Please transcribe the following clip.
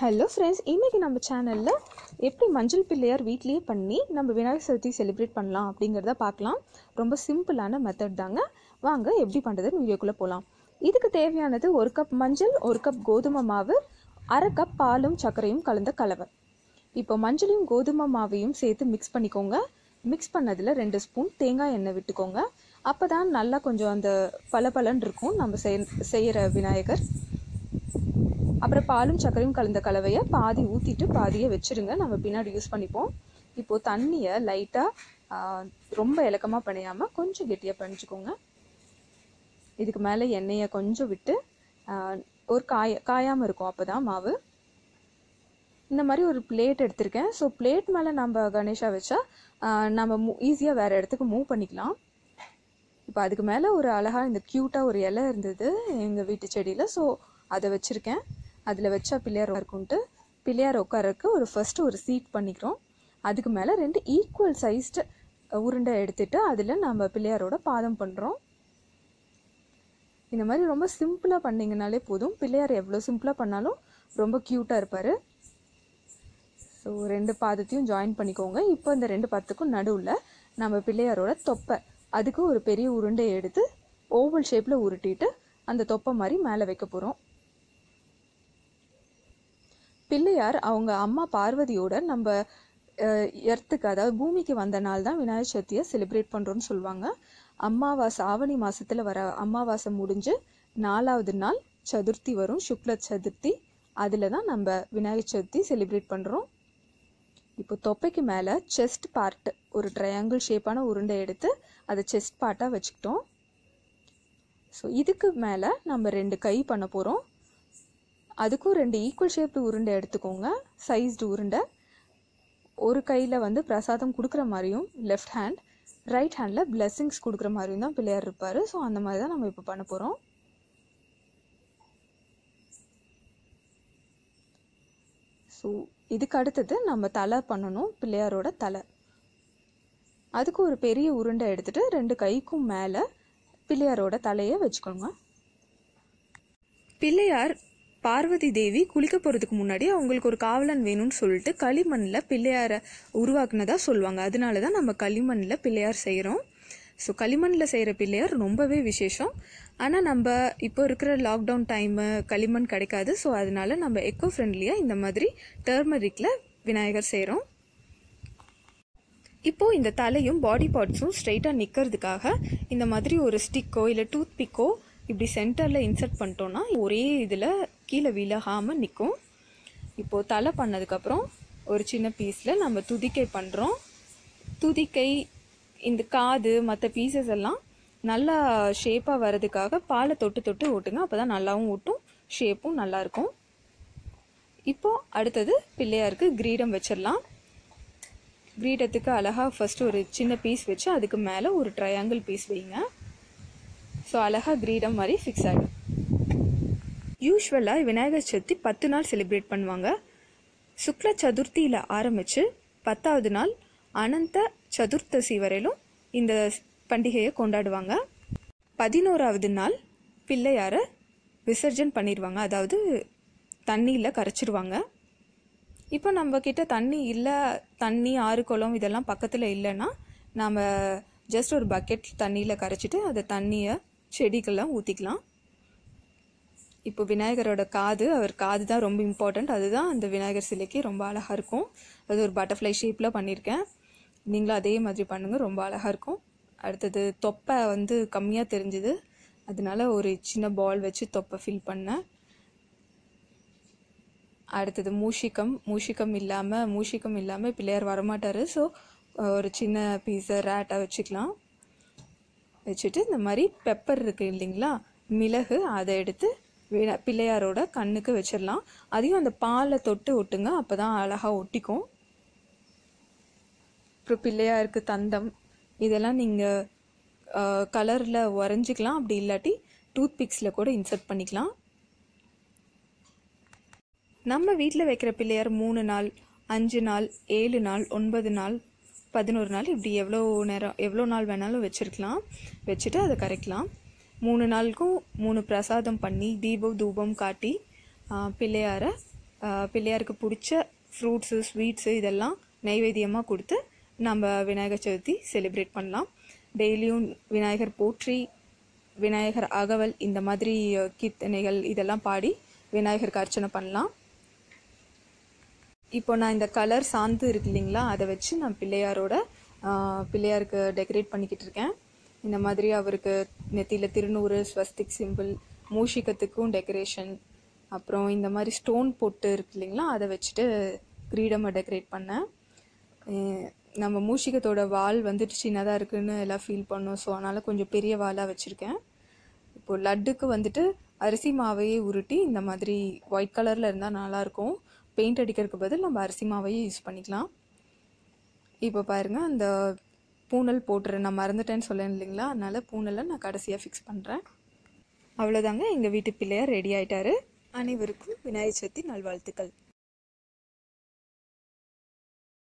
hello friends இன்றைக்கி நம்ம சேனலில் எப்படி மஞ்சள் பிள்ளையார் வீட்லேயே பண்ணி நம்ம விநாயகர் சதுர்த்தி செலிப்ரேட் பண்ணலாம் அப்படிங்கிறத பார்க்கலாம் ரொம்ப சிம்பிளான மெத்தட் தாங்க வாங்க எப்படி பண்ணுறதுன்னு வீடியோக்குள்ளே போகலாம் இதுக்கு தேவையானது ஒரு கப் மஞ்சள் ஒரு கப் கோதுமை மாவு அரை கப் பாலும் சர்க்கரையும் கலந்த கலவை இப்போ மஞ்சளையும் கோதுமை மாவையும் சேர்த்து மிக்ஸ் பண்ணிக்கோங்க மிக்ஸ் பண்ணதில் ரெண்டு ஸ்பூன் தேங்காய் எண்ணெய் விட்டுக்கோங்க அப்போ தான் நல்லா கொஞ்சம் அந்த பளபளன்னு இருக்கும் நம்ம செய் செய்கிற விநாயகர் அப்புறம் பாலும் சர்க்கரையும் கலந்த கலவையை பாதி ஊற்றிட்டு பாதியை வச்சுருங்க நம்ம பின்னாடி யூஸ் பண்ணிப்போம் இப்போது தண்ணியை லைட்டாக ரொம்ப இலக்கமாக பிணையாமல் கொஞ்சம் கெட்டியாக பிணைச்சிக்கோங்க இதுக்கு மேலே எண்ணெயை கொஞ்சம் விட்டு ஆஹ், ஒரு காய காயாமல் இருக்கும் அப்போ தான் மாவு இந்த மாதிரி ஒரு பிளேட் எடுத்திருக்கேன் ஸோ பிளேட் மேலே நம்ம கணேஷா வச்சா ஆஹ், நம்ம மூ ஈஸியாக வேறு இடத்துக்கு மூவ் பண்ணிக்கலாம் இப்போ அதுக்கு மேலே ஒரு அழகாக இந்த க்யூட்டாக ஒரு இலை இருந்தது எங்கள் வீட்டு செடியில் ஸோ அதை வச்சுருக்கேன் அதில் வச்சா பிள்ளையார் இருக்கும்ட்டு பிள்ளையார் உட்காரக்கு ஒரு ஃபர்ஸ்ட் ஒரு சீட் பண்ணிக்கிறோம் அதுக்கு மேலே ரெண்டு ஈக்குவல் சைஸ்டு உருண்டை எடுத்துட்டு அதில் நம்ம பிள்ளையாரோட பாதம் பண்ணுறோம் இந்த மாதிரி ரொம்ப சிம்பிளாக பண்ணிங்கனாலே போதும் பிள்ளையார் எவ்வளோ சிம்பிளாக பண்ணாலும் ரொம்ப க்யூட்டாக இருப்பார் ஸோ ரெண்டு பாதத்தையும் ஜாயின் பண்ணிக்கோங்க இப்போ இந்த ரெண்டு பாதத்துக்கும் நடுவில் நம்ம பிள்ளையாரோட தொப்பை அதுக்கு ஒரு பெரிய உருண்டை எடுத்து ஓவல் ஷேப்பில் உருட்டிட்டு அந்த தொப்பை மாதிரி மேலே வைக்க போகிறோம் பிள்ளையார் அவங்க அம்மா பார்வதியோட நம்ம எர்த்துக்கு அதாவது பூமிக்கு வந்த நாள் தான் விநாயகர் சதுர்த்தியை செலிப்ரேட் பண்ணுறோன்னு சொல்லுவாங்க அமாவாசை ஆவணி மாசத்துல வர அமாவாசை முடிஞ்சு நாலாவது நாள் சதுர்த்தி வரும் சுக்ல சதுர்த்தி அதில் தான் நம்ம விநாயகர் சதுர்த்தி செலிப்ரேட் பண்ணுறோம் இப்போ தொப்பைக்கு மேலே செஸ்ட் பார்ட் ஒரு ட்ரையாங்கிள் ஷேப்பான உருண்டை எடுத்து அதை செஸ்ட் பார்ட்டாக வச்சுக்கிட்டோம் ஸோ இதுக்கு மேலே நம்ம ரெண்டு கை பண்ண போகிறோம் அதுக்கும் ரெண்டு ஈக்குவல் ஷேப்டு உருண்டை எடுத்துக்கோங்க சைஸ்டு உருண்டை ஒரு கையில் வந்து பிரசாதம் கொடுக்குற மாதிரியும் லெஃப்ட் ஹேண்ட் ரைட் ஹேண்டில் பிளெஸ்ஸிங்ஸ் கொடுக்குற மாதிரியும் தான் பிள்ளையார் இருப்பார் ஸோ அந்த மாதிரி தான் நம்ம இப்போ பண்ண போகிறோம் ஸோ இதுக்கு அடுத்தது நம்ம தலை பண்ணணும் பிள்ளையாரோட தலை அதுக்கு ஒரு பெரிய உருண்டை எடுத்துட்டு ரெண்டு கைக்கும் மேலே பிள்ளையாரோட தலையை வச்சுக்கோங்க பிள்ளையார் பார்வதி தேவி குளிக்க போகிறதுக்கு முன்னாடி அவங்களுக்கு ஒரு காவலன் வேணும்னு சொல்லிட்டு களிமண்ணில் பிள்ளையாரை உருவாக்குனதா சொல்லுவாங்க அதனால தான் நம்ம களிமண்ணில் பிள்ளையார் செய்கிறோம் ஸோ களிமண்ணில் செய்கிற பிள்ளையார் ரொம்பவே விசேஷம் ஆனால் நம்ம இப்போ இருக்கிற லாக்டவுன் டைமு களிமண் கிடைக்காது ஸோ அதனால நம்ம எக்கோ ஃப்ரெண்ட்லியாக இந்த மாதிரி டர்மரிக்கில் விநாயகர் செய்கிறோம் இப்போ இந்த தலையும் பாடி பார்ட்ஸும் ஸ்ட்ரைட்டாக நிற்கிறதுக்காக இந்த மாதிரி ஒரு ஸ்டிக்கோ இல்லை டூத் பிக்கோ இப்படி சென்டரில் இன்சர்ட் பண்ணிட்டோம்னா ஒரே இதில் கீழே விலகாமல் நிற்கும் இப்போது தலை பண்ணதுக்கப்புறம் ஒரு சின்ன பீஸில் நம்ம துதிக்கை பண்ணுறோம் துதிக்கை இந்த காது மற்ற பீசஸ் எல்லாம் நல்லா ஷேப்பாக வர்றதுக்காக பாலை தொட்டு தொட்டு ஓட்டுங்க அப்போ தான் நல்லாவும் ஓட்டும் ஷேப்பும் நல்லாயிருக்கும் இப்போ அடுத்தது பிள்ளையாருக்கு கிரீடம் வச்சிடலாம் கிரீடத்துக்கு அழகாக ஃபர்ஸ்ட் ஒரு சின்ன பீஸ் வச்சு அதுக்கு மேலே ஒரு ட்ரையாங்கிள் பீஸ் வைங்க ஸோ அழகாக கிரீடம் மாதிரி ஃபிக்ஸ் ஆகிடும் யூஸ்வலாக விநாயகர் சதுர்த்தி பத்து நாள் செலிப்ரேட் பண்ணுவாங்க சுக்ல சதுர்த்தியில் ஆரம்பித்து பத்தாவது நாள் அனந்த சதுர்த்தசி வரையிலும் இந்த பண்டிகையை கொண்டாடுவாங்க பதினோராவது நாள் பிள்ளையாரை விசர்ஜன் பண்ணிடுவாங்க அதாவது தண்ணியில் கரைச்சிருவாங்க இப்போ நம்ம கிட்ட தண்ணி இல்லை தண்ணி ஆறு குளம் இதெல்லாம் பக்கத்தில் இல்லைன்னா நாம் ஜஸ்ட் ஒரு பக்கெட் தண்ணியில் கரைச்சிட்டு அந்த தண்ணியை செடிக்கெல்லாம் ஊற்றிக்கலாம் இப்போ விநாயகரோட காது அவர் காது தான் ரொம்ப இம்பார்ட்டண்ட் அதுதான் அந்த விநாயகர் சிலைக்கு ரொம்ப அழகாக இருக்கும் அது ஒரு பட்டர்ஃப்ளை ஷேப்பில் பண்ணியிருக்கேன் நீங்களும் அதே மாதிரி பண்ணுங்கள் ரொம்ப அழகாக இருக்கும் அடுத்தது தொப்பை வந்து கம்மியாக தெரிஞ்சுது அதனால ஒரு சின்ன பால் வச்சு தொப்பை ஃபில் பண்ணேன் அடுத்தது மூஷிகம் மூஷிகம் இல்லாமல் மூஷிகம் இல்லாமல் பிள்ளையார் வரமாட்டார் ஸோ ஒரு சின்ன பீஸை ரேட்டாக வச்சுக்கலாம் வச்சுட்டு இந்த மாதிரி பெப்பர் இருக்கு இல்லைங்களா மிளகு அதை எடுத்து வினா- பிள்ளையாரோட கண்ணுக்கு வச்சிடலாம் அதையும் அந்த பாலை தொட்டு ஒட்டுங்க அப்போ தான் அழகாக ஒட்டிக்கும் அப்புறம் பிள்ளையாருக்கு தந்தம் இதெல்லாம் நீங்கள் கலரில் வரைஞ்சிக்கலாம் அப்படி இல்லாட்டி டூத் பிக்ஸில் கூட இன்சர்ட் பண்ணிக்கலாம் நம்ம வீட்டில் வைக்கிற பிள்ளையார் மூணு நாள் அஞ்சு நாள் ஏழு நாள் ஒன்பது நாள் பதினோரு நாள் இப்படி எவ்வளோ நேரம் எவ்வளோ நாள் வேணாலும் வச்சுருக்கலாம் வச்சுட்டு அதை கரைக்கலாம் மூணு நாளுக்கும் மூணு பிரசாதம் பண்ணி தீபம் தூபம் காட்டி ஆ, பிள்ளையாரை ஆஹ், பிள்ளையாருக்கு பிடிச்ச ஃப்ரூட்ஸு ஸ்வீட்ஸு இதெல்லாம் நைவேத்தியமாக கொடுத்து நம்ம விநாயகர் சதுர்த்தி செலிப்ரேட் பண்ணலாம் டெய்லியும் விநாயகர் போற்றி விநாயகர் அகவல் இந்த மாதிரி அஹ், கீர்த்தனைகள் இதெல்லாம் பாடி விநாயகருக்கு அர்ச்சனை பண்ணலாம் இப்போ நான் இந்த கலர் சாந்து இருக்கு இல்லைங்களா அதை வச்சு நான் பிள்ளையாரோட ஆஹ், பிள்ளையாருக்கு டெக்கரேட் பண்ணிக்கிட்டு இருக்கேன் இந்த மாதிரி அவருக்கு நெத்தியில் திருநூறு ஸ்வஸ்திக் சிம்பிள் மூஷிகத்துக்கும் டெக்கரேஷன் அப்புறம் இந்த மாதிரி ஸ்டோன் போட்டு இருக்கு இல்லைங்களா அதை வச்சுட்டு கிரீடமை டெக்கரேட் பண்ணேன் அஹ், நம்ம மூஷிகத்தோட வால் வந்துட்டு சின்னதாக இருக்குன்னு எல்லாம் ஃபீல் பண்ணோம் ஸோ அதனால் கொஞ்சம் பெரிய வாலாக வச்சுருக்கேன் இப்போ லட்டுக்கு வந்துட்டு அரிசி மாவையே உருட்டி இந்த மாதிரி ஒயிட் கலரில் இருந்தால் நல்லாயிருக்கும் பெயிண்ட் அடிக்கிறதுக்கு பதில் நம்ம அரிசி மாவையே யூஸ் பண்ணிக்கலாம் இப்போ பாருங்கள் அந்த பூனல் போட்டுறேன் நான் மறந்துட்டேன்னு சொல்லேன் இல்லைங்களா அதனால் பூனலை நான் கடைசியாக ஃபிக்ஸ் பண்ணுறேன் அவ்வளோதாங்க எங்கள் வீட்டு பிள்ளையார் ரெடி ஆயிட்டாரு அனைவருக்கும் விநாயகர் சதுர்த்தி நல்வாழ்த்துக்கள்